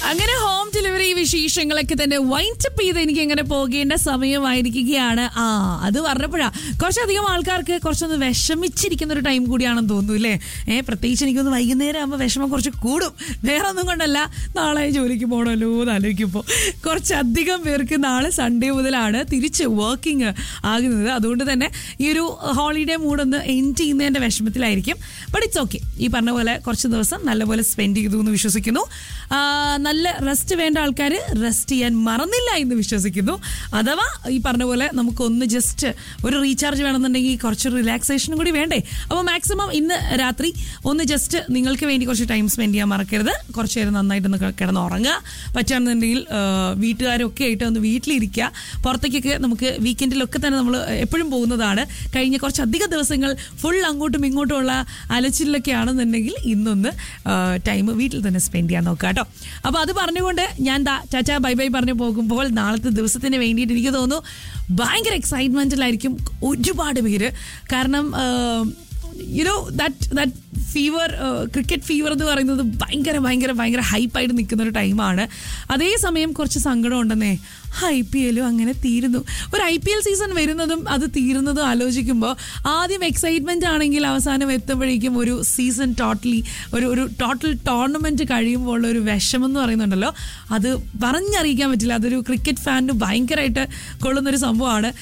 അങ്ങനെ home delivery വിശേഷങ്ങളൊക്കെ തന്നെ വൈൻഡപ്പ് ചെയ്ത് എനിക്ക് എങ്ങനെ പോകേണ്ട സമയമായിരിക്കുകയാണ് ആ അത് പറഞ്ഞപ്പോഴാ കുറച്ചധികം ആൾക്കാർക്ക് കുറച്ചൊന്ന് വിഷമിച്ചിരിക്കുന്ന ഒരു ടൈം കൂടിയാണെന്ന് തോന്നുന്നു അല്ലേ ഏഹ് പ്രത്യേകിച്ച് എനിക്കൊന്ന് വൈകുന്നേരം ആകുമ്പോൾ വിഷമം കുറച്ച് കൂടും വേറെ ഒന്നും കൊണ്ടല്ല നാളെ ജോലിക്ക് പോകണമല്ലോ എന്ന് ആലോചിക്കുമ്പോൾ കുറച്ചധികം പേർക്ക് നാളെ സൺഡേ മുതലാണ് തിരിച്ച് വർക്കിംഗ് ആകുന്നത് അതുകൊണ്ട് തന്നെ ഈ ഒരു ഹോളിഡേ മൂഡൊന്ന് എൻഡ് ചെയ്യുന്നതിന്റെ വിഷമത്തിലായിരിക്കും ബട്ട് ഇറ്റ്സ് ഓക്കെ ഈ പറഞ്ഞ പോലെ കുറച്ച് ദിവസം നല്ലപോലെ സ്പെൻഡ് ചെയ്തു എന്ന് വിശ്വസിക്കുന്നു ആ, നല്ല റെസ്റ്റ് വേണ്ട ആൾക്കാർ റെസ്റ്റ് ചെയ്യാൻ മറന്നില്ല എന്ന് വിശ്വസിക്കുന്നു അഥവാ ഈ പറഞ്ഞ പോലെ നമുക്കൊന്ന് ജസ്റ്റ് ഒരു റീചാർജ് വേണമെന്നുണ്ടെങ്കിൽ കുറച്ച് റിലാക്സേഷനും കൂടി വേണ്ടേ അപ്പോൾ മാക്സിമം ഇന്ന് രാത്രി ഒന്ന് ജസ്റ്റ് നിങ്ങൾക്ക് വേണ്ടി കുറച്ച് ടൈം സ്പെൻഡ് ചെയ്യാൻ മറക്കരുത് കുറച്ച് നേരം നന്നായിട്ടൊന്ന് ക- കിടന്ന് ഉറങ്ങുക പറ്റുകയാണെന്നുണ്ടെങ്കിൽ ആ, വീട്ടുകാരൊക്കെ ആയിട്ട് ഒന്ന് വീട്ടിലിരിക്കുക പുറത്തേക്കൊക്കെ നമുക്ക് വീക്കെൻഡിലൊക്കെ തന്നെ നമ്മൾ എപ്പോഴും പോകുന്നതാണ് കഴിഞ്ഞ കുറച്ചധികം ദിവസങ്ങൾ ഫുൾ അങ്ങോട്ടും ഇങ്ങോട്ടുമുള്ള അലച്ചിലൊക്കെ ആണെന്നുണ്ടെങ്കിൽ ഇന്നൊന്ന് ടൈം വീട്ടിൽ തന്നെ സ്പെൻഡ് ചെയ്യാൻ നോക്കുക കേട്ടോ അപ്പോൾ അത് പറഞ്ഞുകൊണ്ട് ഞാൻ ദാ ചാച്ചാ ബൈ ബൈ പറഞ്ഞു പോകുമ്പോൾ നാളത്തെ ദിവസത്തിന് വേണ്ടിയിട്ട് എനിക്ക് തോന്നുന്നു ഭയങ്കര എക്സൈറ്റ്മെൻറ്റിലായിരിക്കും ഒരുപാട് പേര് കാരണം you know that that fever cricket fever എന്ന് പറയുന്നത് ഭയങ്കര ഭയങ്കര ഭയങ്കര ഹൈപ്പായിട്ട് നിൽക്കുന്ന ഒരു ടൈമാണ് അതേസമയം കുറച്ച് സങ്കടം ഉണ്ടെന്നേ ഐ പി എല്ലും അങ്ങനെ തീരുന്നു ഒരു ഐ പി എൽ സീസൺ വരുന്നതും അത് തീരുന്നതും ആലോചിക്കുമ്പോൾ ആദ്യം എക്സൈറ്റ്മെന്റ് ആണെങ്കിൽ അവസാനം എത്തുമ്പോഴേക്കും ഒരു സീസൺ ടോട്ടലി ഒരു ഒരു ടോട്ടൽ ടോർണമെന്റ് കഴിയുമ്പോൾ ഉള്ള ഒരു വിഷമം എന്ന് പറയുന്നുണ്ടല്ലോ അത് പറഞ്ഞറിയിക്കാൻ പറ്റില്ല അതൊരു ക്രിക്കറ്റ് ഫാനിന് ഭയങ്കരമായിട്ട് കൊള്ളുന്നൊരു സംഭവമാണ്